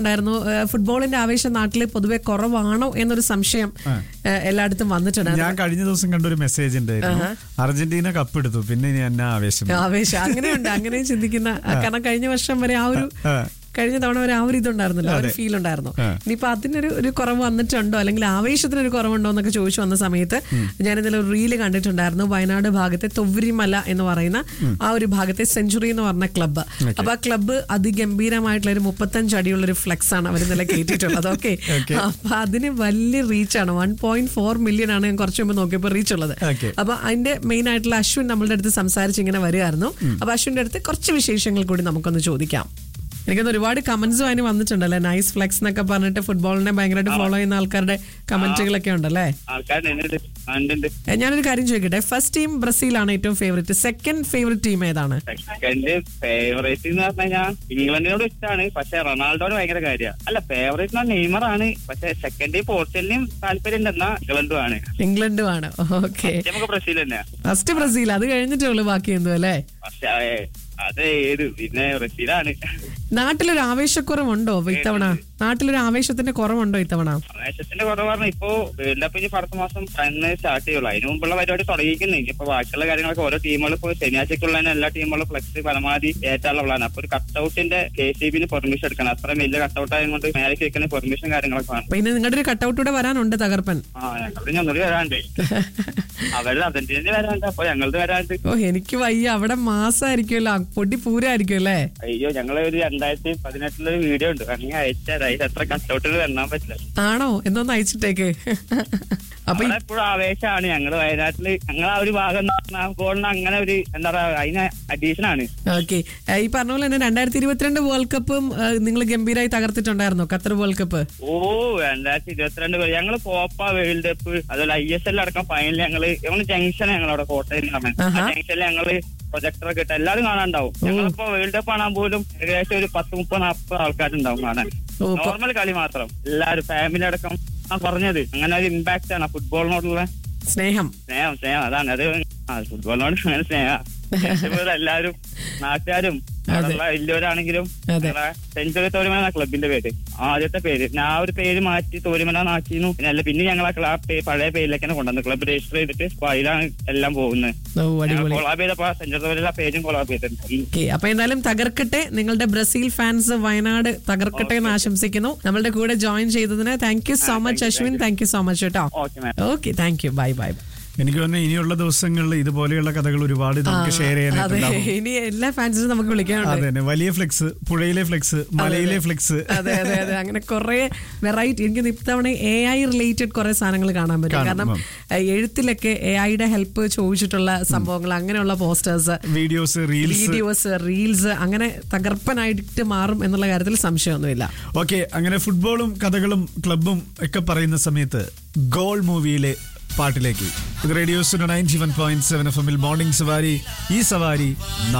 ഉണ്ടായിരുന്നു ഏഹ് ഫുട്ബോളിന്റെ ആവേശം നാട്ടിൽ പൊതുവെ കുറവാണോ എന്നൊരു സംശയം ഏഹ് എല്ലായിടത്തും വന്നിട്ടുണ്ടായിരുന്നു ഞാൻ കഴിഞ്ഞ ദിവസം കണ്ട ഒരു മെസ്സേജ് ഉണ്ടായിരുന്നു അർജന്റീന കപ്പെടുത്തു പിന്നെ ഇനി എന്നാ ആവേശം ആവേശം അങ്ങനെയുണ്ട് അങ്ങനെയും ചിന്തിക്കുന്ന കാരണം കഴിഞ്ഞ വർഷം വരെ ആ ഒരു ആ. കഴിഞ്ഞ തവണ വരെ ആ ഒരു ഇതുണ്ടായിരുന്നല്ലോ ആ ഒരു ഫീൽ ഉണ്ടായിരുന്നു ആ. ഇനിയിപ്പോ അതിനൊരു ഒരു കുറവ് വന്നിട്ടുണ്ടോ അല്ലെങ്കിൽ ആവേശത്തിനൊരു കുറവുണ്ടോ എന്നൊക്കെ ചോദിച്ചു വന്ന സമയത്ത് ഞാൻ ഇതിൽ ഒരു റീല് കണ്ടിട്ടുണ്ടായിരുന്നു വയനാട് ഭാഗത്തെ തൊവ്വരിമല എന്ന് പറയുന്ന ആ ഒരു ഭാഗത്തെ സെഞ്ചുറി എന്ന് പറഞ്ഞ ക്ലബ്ബ് അപ്പൊ ആ ക്ലബ്ബ് അതിഗംഭീരമായിട്ടുള്ള ഒരു മുപ്പത്തഞ്ച് അടിയുള്ള ഒരു ഫ്ലെക്സ് ആണ് അവർ ഇന്നലെ കയറ്റിയിട്ടുള്ളത് ഓക്കെ Okay. അപ്പൊ അതിന് വലിയ റീച്ചാണ് വൺ പോയിന്റ് ഫോർ മില്യൺ ആണ് ഞാൻ കുറച്ച് മുമ്പ് നോക്കിയപ്പോൾ റീച്ച് ഉള്ളത് Okay. അപ്പൊ അതിന്റെ മെയിൻ ആയിട്ടുള്ള അശ്വിൻ നമ്മളുടെ അടുത്ത് സംസാരിച്ച് ഇങ്ങനെ വരികയായിരുന്നു അപ്പൊ അശ്വിന്റെ അടുത്ത് കുറച്ച് വിശേഷങ്ങൾ കൂടി നമുക്കൊന്ന് ചോദിക്കാം എനിക്കൊന്ന് ഒരുപാട് കമന്റ്സും അതിന് വന്നിട്ടുണ്ടല്ലേ നൈസ് ഫ്ലെക്സ് എന്നൊക്കെ പറഞ്ഞിട്ട് ഫുട്ബോളിനെ ഭയങ്കരമായിട്ട് ഫോളോ ചെയ്യുന്ന ആൾക്കാരുടെ കമന്റുകളൊക്കെ ഉണ്ടല്ലേ ആൾക്കാർ ഉണ്ട് ഉണ്ട് ഏ, ഞാനൊരു കാര്യം ചോദിക്കട്ടെ ഫസ്റ്റ് ടീം ബ്രസീലാണ് ഏറ്റവും ഫേവറേറ്റ് സെക്കൻഡ് ഫേവറേറ്റ് ടീം ഏതാണ് സെക്കൻഡ് ഫേവറേറ്റ് എന്ന് പറഞ്ഞു കഴിഞ്ഞാൽ ഇംഗ്ലണ്ടിനോട് ഇഷ്ടമാണ് പക്ഷെ റൊണാൾഡോന് ഭയങ്കര കാര്യമാണ് അല്ല ഫേവറേറ്റ് നെയ്മർ ആണ് പക്ഷെ സെക്കൻഡ് പോർച്ചുഗലിനും താല്പര്യം ഉണ്ട് എന്നാ ഇംഗ്ലണ്ടും ആണ് ഇംഗ്ലണ്ടും ആണ് ഓക്കെ നമുക്ക് ബ്രസീൽ തന്നെ ഫസ്റ്റ് ബ്രസീൽ അത് കഴിഞ്ഞിട്ടേ ഉള്ളൂ ബാക്കി എന്തോ അല്ലേ പക്ഷെ ഏ, അത് ഏത് പിന്നെ ബ്രസീലാണ് നാട്ടിലൊരു ആവേശക്കുറവുണ്ടോ ഇത്തവണ നാട്ടിലൊരു ആവേശത്തിന്റെ കുറവുണ്ടോ ഇത്തവണ ആവേശത്തിന്റെ കുറവ് പറഞ്ഞ ഇപ്പോ വേൾഡ് കപ്പ് ഇനി അടുത്ത മാസം തന്നെ സ്റ്റാർട്ട് ചെയ്യുള്ളൂ അതിന് മുമ്പുള്ള പരിപാടി തുടങ്ങിയിരിക്കുന്നു ഇപ്പൊ ബാക്കിയുള്ള കാര്യങ്ങളൊക്കെ ഓരോ ടീമുകൾ ഇപ്പൊ ശനിയാഴ്ചക്കുള്ള തന്നെ എല്ലാ ടീമുകളും ഫ്ലെക്സ് പരമാവധി ഏറ്റാനുള്ള പ്ലാൻ അപ്പൊ ഒരു കട്ടൌട്ടിന്റെ കെ സി ബിന് പെർമിഷൻ എടുക്കണം അത്ര വലിയ കട്ടൌട്ട് ആയതുകൊണ്ട് മേലേക്ക് വെക്കുന്ന പെർമിഷൻ കാര്യങ്ങളൊക്കെ വേണം അപ്പൊ ഇനി നിങ്ങളുടെ ഒരു കട്ടൗട്ടൂടെ വരാനുണ്ട് തകർപ്പൻ ആ ഞങ്ങളുടെ ഞങ്ങളുടെ വരാണ്ട് അവരുടെ അർജന്റീനയിൽ വരാണ്ട് അപ്പൊ ഞങ്ങളത് വരാണ്ട് ഓ എനിക്ക് വയ്യ അവിടെ മാസമായിരിക്കുമല്ലോ പൊടി പൂരായിരിക്കും അല്ലേ അയ്യോ ഞങ്ങളെ ഒരു രണ്ടായിരത്തി പതിനെട്ടിലൊരു വീഡിയോ ഉണ്ട് അങ്ങനെ അയച്ചാൽ അതിൽ എത്ര കട്ടൌട്ടുകൾ എണ്ണാൻ പറ്റില്ല ആണോ എന്നൊന്ന് അയച്ചിട്ടേക്ക് അപ്പൊ അവിടെ എപ്പോഴും ആവേശമാണ് ഞങ്ങള് വയനാട്ടില് ഞങ്ങൾ ആ ഒരു ഭാഗം ഗോളിന് അങ്ങനെ ഒരു എന്താ പറയാ അതിന് അഡീഷൻ ആണ് ഓക്കെ ഈ പറഞ്ഞ പോലെ തന്നെ രണ്ടായിരത്തി ഇരുപത്തിരണ്ട് വേൾഡ് കപ്പും നിങ്ങൾ ഗംഭീരമായി തകർത്തിട്ടുണ്ടായിരുന്നോ ഖത്തർ വേൾഡ് കപ്പ് ഓ രണ്ടായിരത്തി ഇരുപത്തിരണ്ട് വരെ ഞങ്ങള് കോപ്പ വേൾഡ് കപ്പ് അതുപോലെ ഐ എസ് എൽ അടക്കം ഫൈനൽ ഞങ്ങള് ഞങ്ങള് ജംഗ്ഷൻ ഞങ്ങളവിടെ കോട്ടയം ആഹാ. ജംഗ്ഷനിൽ ഞങ്ങള് പ്രൊജക്ടർ ഒക്കെ ഇട്ട് എല്ലാവരും കാണാണ്ടാവും ഞങ്ങളിപ്പോ വേൾഡ് കപ്പ് കാണാൻ പോലും ഏകദേശം ഒരു പത്ത് മുപ്പത് നാൽപ്പത് ആൾക്കാരുണ്ടാവും കാണാൻ ഓ, ഇപ്പൊ- നോർമൽ കളി മാത്രം എല്ലാവരും ഫാമിലി അടക്കം ആ പറഞ്ഞത് അങ്ങനെ ഒരു ഇമ്പാക്ട് ആണ് ഫുട്ബോളിനോടുള്ള സ്നേഹം സ്നേഹം സ്നേഹം അതാണ് അത് ആ ഫുട്ബോളിനോട് അങ്ങനെ സ്നേഹം എല്ലാരും നാട്ടുകാരും അവിടെയുള്ള വലിയവരാണെങ്കിലും അതെ. സെഞ്ചുറി തോരുമല ക്ലബിന്റെ പേര് ആദ്യത്തെ പേര് ഞാൻ ആ ഒരു പേര് മാറ്റി തോരുമല നാക്കിന്നു പിന്നെ അല്ല പിന്നെ ഞങ്ങൾ ആ ക്ലാ പേ- പഴയ പേരിലേക്ക് തന്നെ കൊണ്ടുവന്നു ക്ലബ് രജിസ്റ്റർ ചെയ്തിട്ട് അപ്പൊ അതിലാണ് എല്ലാം പോകുന്നത് ഓ അടിപൊളി കൊളാബ് ചെയ്തപ്പോ സെഞ്ചുറി തോരുമല പേജും കൊളാബ് ചെയ്തിട്ടുണ്ട് ഓക്കെ അപ്പൊ എന്തായാലും തകർക്കട്ടെ നിങ്ങളുടെ ബ്രസീൽ ഫാൻസ് വയനാട് തകർക്കട്ടെ എന്ന് ആശംസിക്കുന്നു നമ്മളുടെ കൂടെ ജോയിൻ ചെയ്തതിന് thank you so much Ashwin thank you so much കേട്ടോ okay ma'am okay thank you bye bye എനിക്ക് തോന്നുന്നു ഇനിയുള്ള ദിവസങ്ങളിൽ ഇതുപോലെയുള്ള കഥകൾ ഒരുപാട് നമുക്ക് ഷെയർ അതെ ചെയ്യാനായിട്ടുണ്ടാവും ഇനി എല്ലാ ഫാൻസിനും നമുക്ക് വിളിക്കാനുണ്ട് അതെ തന്നെ വലിയ ഫ്ലെക്സ് പുഴയിലെ ഫ്ലെക്സ് മലയിലെ ഫ്ലെക്സ് അതെ അതെ അതെ അങ്ങനെ കുറെ വെറൈറ്റി എനിക്ക് ഇത്തവണ എ ഐ റിലേറ്റഡ് കുറെ സാധനങ്ങൾ കാണാൻ പറ്റും കാണാം, കാരണം ഉം. ഏഹ്, എഴുത്തിലൊക്കെ എ ഐയുടെ ഹെൽപ്പ് ചോദിച്ചിട്ടുള്ള സംഭവങ്ങൾ അങ്ങനെയുള്ള posters videos reels videos reels അങ്ങനെ തകർപ്പനായിട്ട് മാറും എന്നുള്ള കാര്യത്തിൽ സംശയമൊന്നുമില്ല ഓക്കെ അങ്ങനെ ഫുട്ബോളും കഥകളും ക്ലബും ഒക്കെ പറയുന്ന സമയത്ത് ഗോൾ മൂവിയിലെ പാട്ടിലേക്ക് ഇത് radio ninety one point seven F എമ്മിൽ മോർണിംഗ് സവാരി ഈ സവാരി